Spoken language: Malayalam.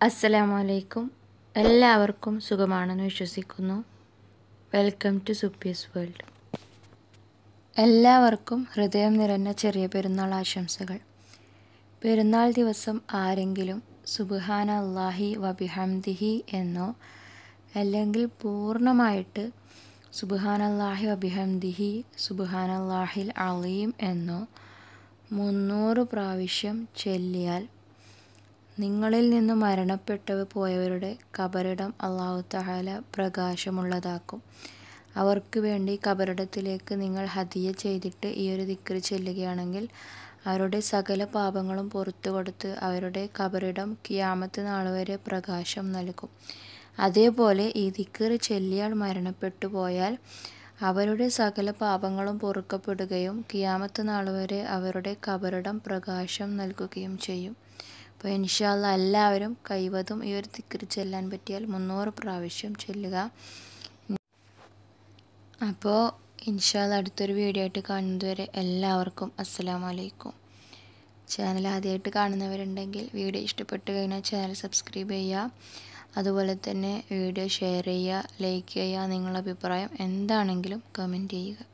അസ്സലാമലൈക്കും എല്ലാവർക്കും സുഖമാണെന്ന് വിശ്വസിക്കുന്നു വെൽക്കം ടു സുപ്പീസ് വേൾഡ് എല്ലാവർക്കും ഹൃദയം നിറഞ്ഞ ചെറിയ പെരുന്നാൾ ആശംസകൾ പെരുന്നാൾ ദിവസം ആരെങ്കിലും സുബ്ഹാന അള്ളാഹി വബിഹംദിഹി എന്നോ അല്ലെങ്കിൽ പൂർണ്ണമായിട്ട് സുബ്ഹാന അള്ളാഹി വബിഹംദിഹി സുബ്ഹാന അള്ളാഹിൽ അലീം എന്നോ മുന്നൂറ് പ്രാവശ്യം ചൊല്ലിയാൽ നിങ്ങളിൽ നിന്ന് മരണപ്പെട്ടവ പോയവരുടെ കബറിടം അള്ളാഹു തഹാല പ്രകാശമുള്ളതാക്കും അവർക്ക് വേണ്ടി കബറിടത്തിലേക്ക് നിങ്ങൾ ഹദിയ ചെയ്തിട്ട് ഈ ഒരു ദിക്കറ് ചെല്ലുകയാണെങ്കിൽ അവരുടെ സകല പാപങ്ങളും പുറത്തു കൊടുത്ത് അവരുടെ കബറിടം കിയാമത്ത് നാൾ വരെ പ്രകാശം നൽകും അതേപോലെ ഈ ദിക്കറ് ചെല്ലിയാൽ മരണപ്പെട്ടു പോയാൽ അവരുടെ സകല പാപങ്ങളും പൊറുക്കപ്പെടുകയും കിയാമത്ത് നാൾ വരെ അവരുടെ കബറിടം പ്രകാശം നൽകുകയും ചെയ്യും അപ്പോൾ ഇൻഷാല്ല എല്ലാവരും കൈവതും ഈ ഒരു ദിക്കറ് ചെല്ലാൻ പറ്റിയാൽ മുന്നൂറ് പ്രാവശ്യം ചെല്ലുക അപ്പോൾ ഇൻഷാല്ല അടുത്തൊരു വീഡിയോ ആയിട്ട് കാണുന്നതുവരെ എല്ലാവർക്കും അസ്സലാമു അലൈക്കും ചാനൽ ആദ്യമായിട്ട് കാണുന്നവരുണ്ടെങ്കിൽ വീഡിയോ ഇഷ്ടപ്പെട്ട് കഴിഞ്ഞാൽ ചാനൽ സബ്സ്ക്രൈബ് ചെയ്യുക അതുപോലെ തന്നെ വീഡിയോ ഷെയർ ചെയ്യുക ലൈക്ക് ചെയ്യുക നിങ്ങളുടെ അഭിപ്രായം എന്താണെങ്കിലും കമൻറ്റ് ചെയ്യുക